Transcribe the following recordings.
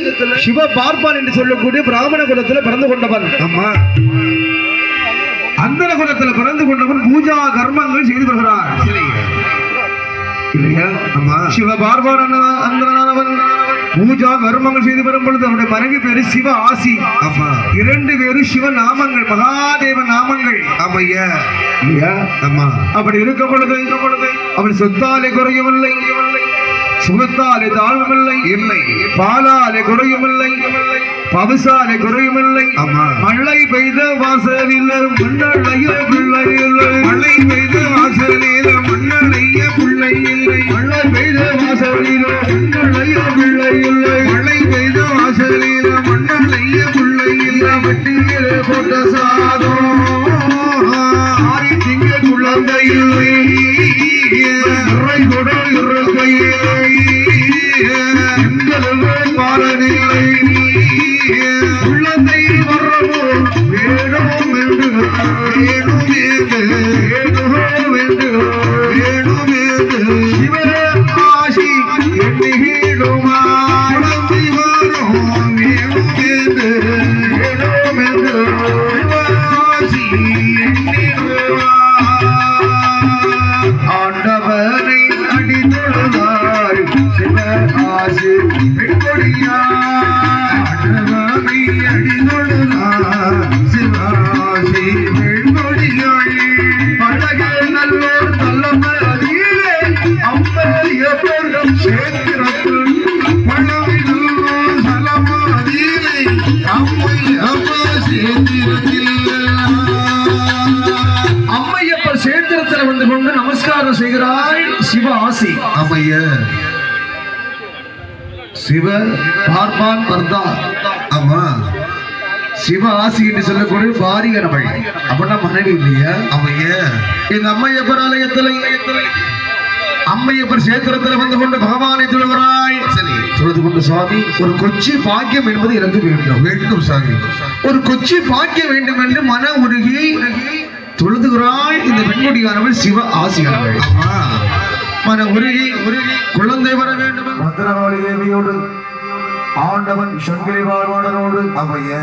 சிவ பார்ப்பான் என்று சொல்லக்கூடிய பிராமண குலத்துல பிறந்து கொண்டவன் ஆமா அந்தர குலத்துல பிறந்து கொண்டவன் பூஜா கர்மங்கள் செய்து வருகிறார் சரிங்க இல்லையா ஆமா சிவ பார்ப்பான் அந்தரனானவன் பூஜா கர்மங்கள் செய்து வரும் பொழுது அவனுடைய மனைவி பேரு சிவ ஆசி ஆமா இரண்டு பேரும் சிவ நாமங்கள் மகாதேவ நாமங்கள் ஆமையா இல்லையா ஆமா அப்படி இருக்கும் பொழுது அவன் சொத்தாலே குறையவில்லை சுகத்தாலே தாழ்வுமில்லை இல்லை பாலாலே குறையுமில்லை பவசாலே குறையுமில்லை ஆமா மழை பெய்த வாசலில் முன்னழைய பிள்ளை இல்லை மழை பெய்து வாசலில மண்ணடைய பிள்ளை இல்லை மழை பெய்த வாசலில் முன்னழைய பிள்ளை இல்லை மழை பெய்து வாசலில மண்ணடைய பிள்ளை இல்லை வெட்டியிலே போட்ட சாதம் ஆறி திங்க குழந்தை இல்லை இறை கொடு இருக்கையிலே எங்களது பாலனில்லை உள்ளத்தை வரவோ வேணும் என்று வேணும் என்று வேணும் என்று வேணும் என்று சிவ ஆசி எண்ணுகிடுமா குழந்தை வரும் வேணும் என்று வேணும் என்று சிவாசி எண்ணிடுமா ஆண்டவனை அடித்தொழுதார் சிவ ஆசு பெண்கொடியார் ஆண்டவனை அடித்தொழுதார் சிவ ஆசி பெண்கொடியாள் பழக நல்லோர் தலைமையிலே அம்பலிய பொருள் சேத்திரத்தில் பழமில்லோ சலமாதியிலே அம்மை அம்மா சேர்ந்திருக்கில்ல அம்மையப்பர் சேத்திரத்தில் வந்து கொண்டு நமஸ்காரம் செய்கிறாள் சிவ ஆசி ஆமையா சிவ பார்ப்பான் வர்தா ஆமா சிவ ஆசி என்று சொல்லக்கூடிய பாரியனவள் அப்படின்னா மனைவி இல்லையா ஆமையா இந்த அம்மையப்பர் ஆலயத்தில் அம்மையப்பர் சேத்திரத்தில் வந்து கொண்டு பகவானை தொழுகிறாய் சரி தொழுது கொண்டு சுவாமி ஒரு கொச்சி பாக்கியம் என்பது எனக்கு வேண்டும் வேண்டும் சாமி ஒரு கொச்சி பாக்கியம் வேண்டும் என்று மன உருகி தொழுதுகிறாள் இந்த பெண்குடியானவள் சிவ ஆசியானவள் ஆமா மன உருகி உருகி குழந்தை வர வேண்டும் பத்திரகாளி தேவியோடு ஆண்டவன் சங்கரி வாழ்வாடனோடு ஆமையா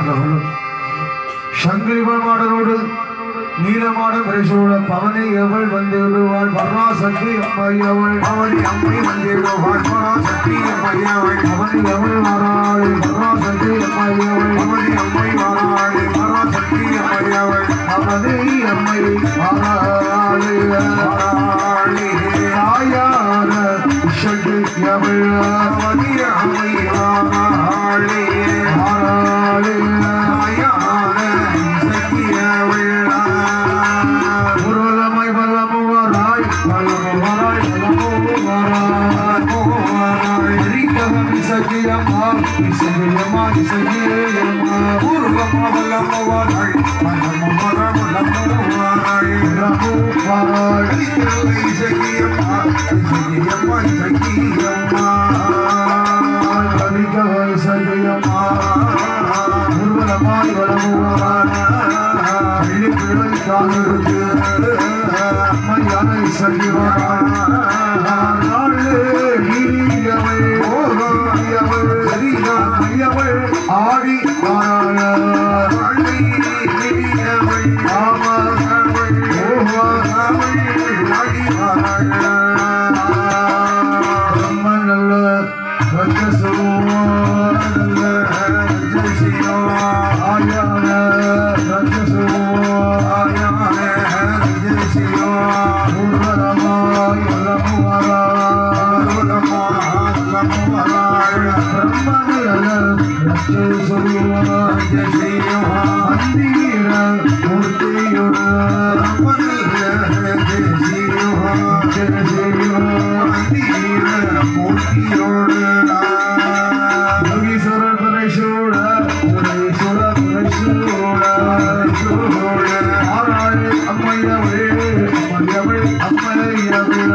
சங்கரி வாழ்வாடனோடு நீலமாட பரிசூழ பவனி எவள் வந்து விடுவாள் பராசக்தி அம்மை அவள் அவனி அம்மை வந்திடுவாள் பராசக்தி அம்மையவள் அவனி எவள் வராள் பராசக்தி அம்மை அவள் அவனி அம்மை வாராளே பராசக்தி அம்மையவள் அவனி அம்மை வராளே வாராளே தாயார சக்தி அவள் அவனி அம்மை வாராளே வராளே தாயான சக்கியவள் புரளமை வல்லமுவராய் வல்லமுவராய் வல்லமுவராய் வாராளே ஹரிகவம் சகியம்மா இசகியம்மா இசகியம்மா பூர்வமா வல்லமவாள் மனமமர வல்லமவாள் ரகுவராய் கலித்திருவை சக்கியம்மா சக்கியம்மா சக்கியம்மா ஹரிகவம் சகியம்மா புரளமாய் வல்லமுவராய் பள்ளி பிள்ளை காலிருக்கு அம்மையான இசகியவராய் நாளே நீரியவள் ஓகரியவள் சரியா மையவள் ஆடி வாராள் ஆமாவள் ஓவாவள் ரொம்ப நல்ல ரத்தசுவம் நல்ல ரத்தசியம் ஆயான ரத்தசுவம் ஆயான ரத்தசியம் பூர்வரமாய் வலமுவராய் வலமுவராய் பிரம்ம நல்ல ரத்தசுவம் ரத்தசியம் அந்தீர மூர்த்தியோடு யோகீஸ்வரர் பரேஸ்வர பரேஸ்வர பரேஸ்வர ஆராய் அம்மையவளே அம்மையவள் அம்மையவள்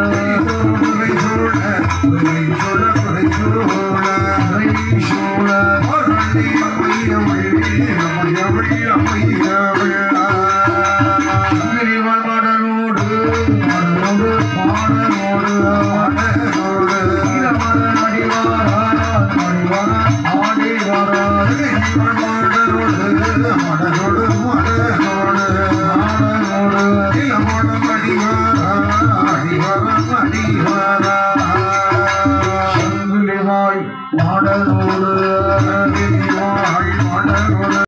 வாழ்வாடனோடு பாடனோடு பாடனோடு பாடனோடு அடிவாரா அடிவாரா சங்குலிவாய் மாடனோடு